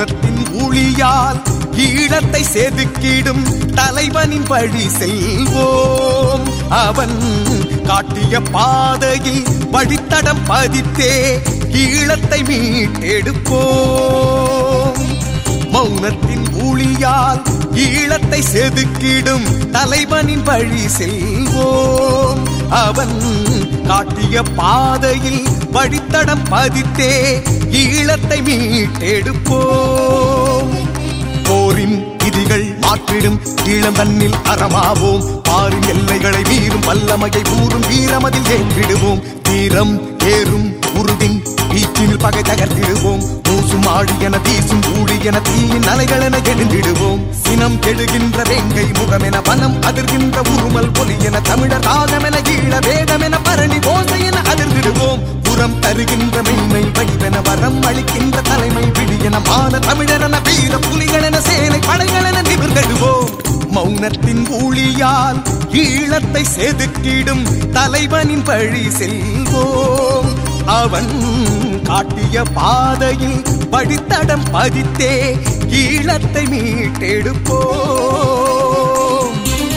மௌனத்தின் ஒளியால் ஈழத்தை செதுக்கிடும் தலைவனின் வழி செல்வோம் அவன் காட்டிய பாதையில் வழித்தடம் பதித்தே ஈழத்தை மீட்டெடுப்போம் மௌனத்தின் ஒளியால் ஈழத்தை செதுக்கிடும் தலைவனின் வழி செல்வோம் அவன் காட்டிய பாதையில் வழித்தடம் பதித்தே ஈழத்தை மீட்டெடுப்போம் போரின் விதிகள் மாற்றிடும் ஈழம் தன்னில் அறமாவோம் பாரின் எல்லைகளை மீறும் வல்லமையை ஊறும் வீரமதில் ஏற்றிடுவோம் தீரம் ஏறும் உருவின் வீச்சினில் பகை தகர்த்திடுவோம் மூசும் ஆடி என வீசும் ஊழி என தீயின் அலைகள் என எழுந்திடுவோம் சினம் கெடுகின்ற வேங்கை முகம் என வனம் அதிர்கின்ற உருமல் ஒலி என தமிழர் ராகம் என ஈழ வேகம் என பரணி ஓசை என அதிர்ந்திடுவோம் புறம் தருகின்ற மென்மை வடிவென வரம் அளிக்கின்ற தலைமை விடியென மான தமிழரென வீர புலிகள் என சேனை படைகள் என நிமிர்ந்திடுவோம் மௌனத்தின் ஊழியால் ஈழத்தை செதுக்கிடும் தலைவனின் வழி செல்வோம் அவன் காட்டிய பாதையில் படித்தடம் பதித்தே ஈழத்தை மீட்டெடுப்போம்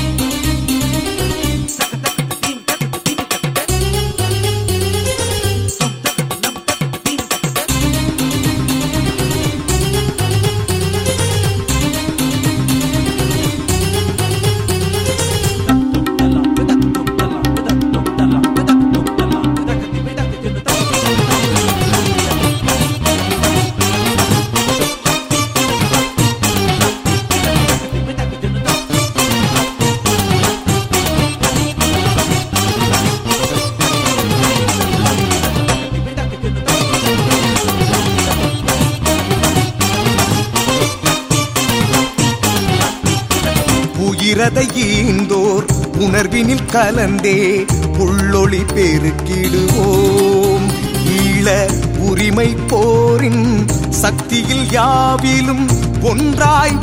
உயிரதை ஈந்தோர் உணர்வினில் கலந்தே உள்ளொளி பெருக்கிடுவோம் ஈழ உரிமை போரின் சக்தியில் யாவிலும் ஒன்றாய்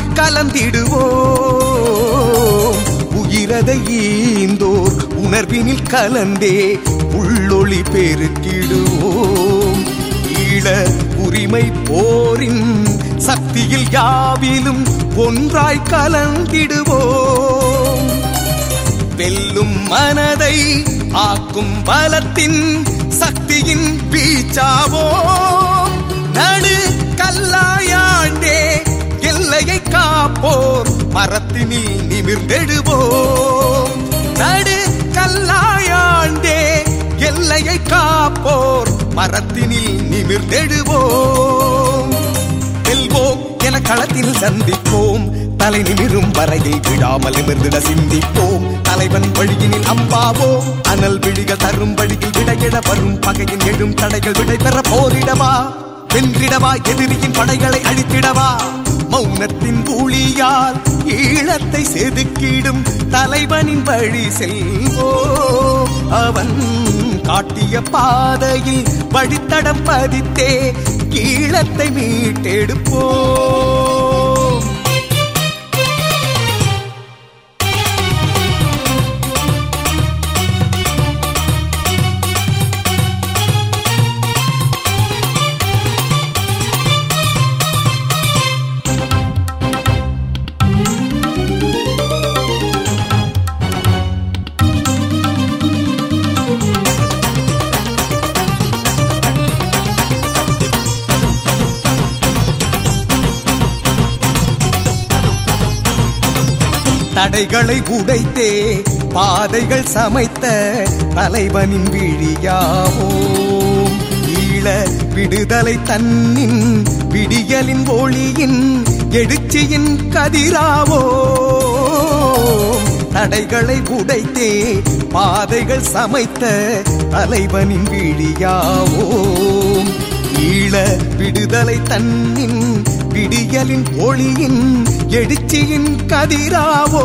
கலந்திடுவோம் உயிரதை ஈந்தோர் உணர்வினில் கலந்தே உள்ளொளி பெருக்கிடுவோம் ஈழ உரிமை போரின் சக்தியில் யாவிலும் ஒன்றாய் கலந்திடுவோம் வெல்லும் மனதை ஆக்கும் பலத்தின் சக்தியின் வீச்சாவோம் நடு கல்லாயாண்டே எல்லையை காப்போர் மரத்தினில் நிமிர்ந்தெடுவோம் நடு கல்லாயாண்டே எல்லையை காப்போர் மரத்தினில் நிமிர்ந்தெடுவோம் வெல்வோம் என களத்தில் சந்திப்போம் தலை நிமிரும் வரையில் விடாமல் நிமிர்ந்திட சிந்திப்போம் தலைவன் வழியினில் அம்பாவோம் அனல் விழிகள் தரும் வழியில் விடையிட வரும் பகையின் எழும் தடைகள் விடை பெற போரிடவா வென்றிடவா எதிரியின் படைகளை அழித்திடவா மௌனத்தின் ஊழியால் ஈழத்தை செதுக்கிடும் தலைவனின் வழி செல்வோம் அவன் காட்டிய பாதையில் வழித்தடம் பதித்தே ஈழத்தை மீட்டெடுப்போம் தடைகளை உடைத்தே பாதைகள் சமைத்த தலைவனின் விழியாவோம் ஈழ விடுதலை தன்னின் விடியலின் ஒளியின் எழுச்சியின் கதிராவோம் தடைகளை உடைத்தே பாதைகள் சமைத்த தலைவனின் விழியாவோம் ஈழ விடுதலை தன்னின் விடியலின் ஒளியின் எழுச்சியின் கதிராவோ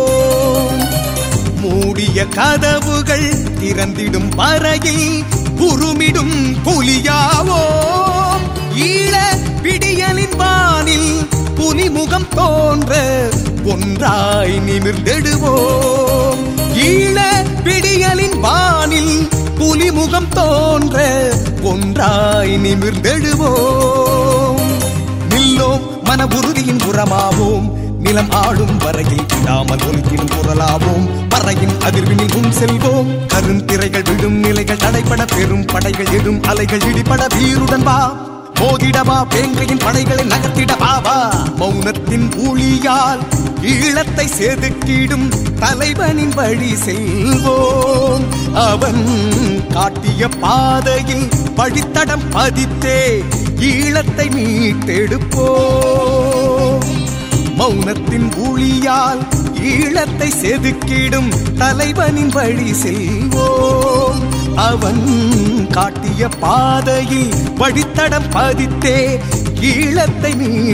மூடிய கதவுகள் திறந்திடும் வரையில் உருமிடும் புலியாவோ ஈழ விடியலின் வானில் புலிமுகம் தோன்ற ஒன்றாய் நிமிர்ந்தெடுவோம் ஈழ விடியலின் வானில் புலிமுகம் தோன்ற ஒன்றாய் நிமிர்ந்தெடுவோம் நில்லோம் மன உறுதியின் உரமாவோம் நிலம் ஆடும் வரையில் விடாமல் ஒன்றின் குரலாவோம் பறையின் அதிர்வினில் முன் செல்வோம் கருந்திரைகள் விடும் நிலைகள் தடைப்பட பெரும் படைகள் எடும் அலைகள் இடிபட வீருடன் வா மோதிடவா வேங்கையின் படைகளை நகர்த்திடவா வா மௌனத்தின் ஊழியால் ஈழத்தை செதுக்கிடும் தலைவனின் வழி செல்வோம் அவன் காட்டிய பாதையில் வழித்தடம் பதித்தே ஈழத்தை மீட்டெடுப்போம் மௌனத்தின் ஊழியால் ஈழத்தை செதுக்கிடும் தலைவனின் வழி செல்வோம் அவன் காட்டிய பாதையில் வழித்தடம் பதித்தே ஈழத்தை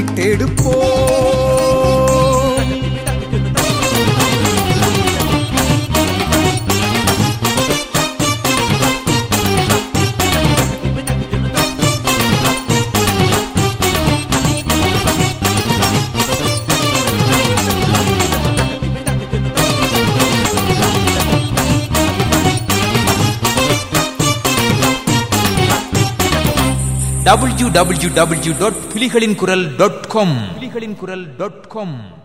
மீட்டெடுப்போம் டபிள்யூ டபிள்யூ டபிள்யூ டாட் புலிகளின் குரல் டாட் காம் புலிகளின் குரல் டாட் காம்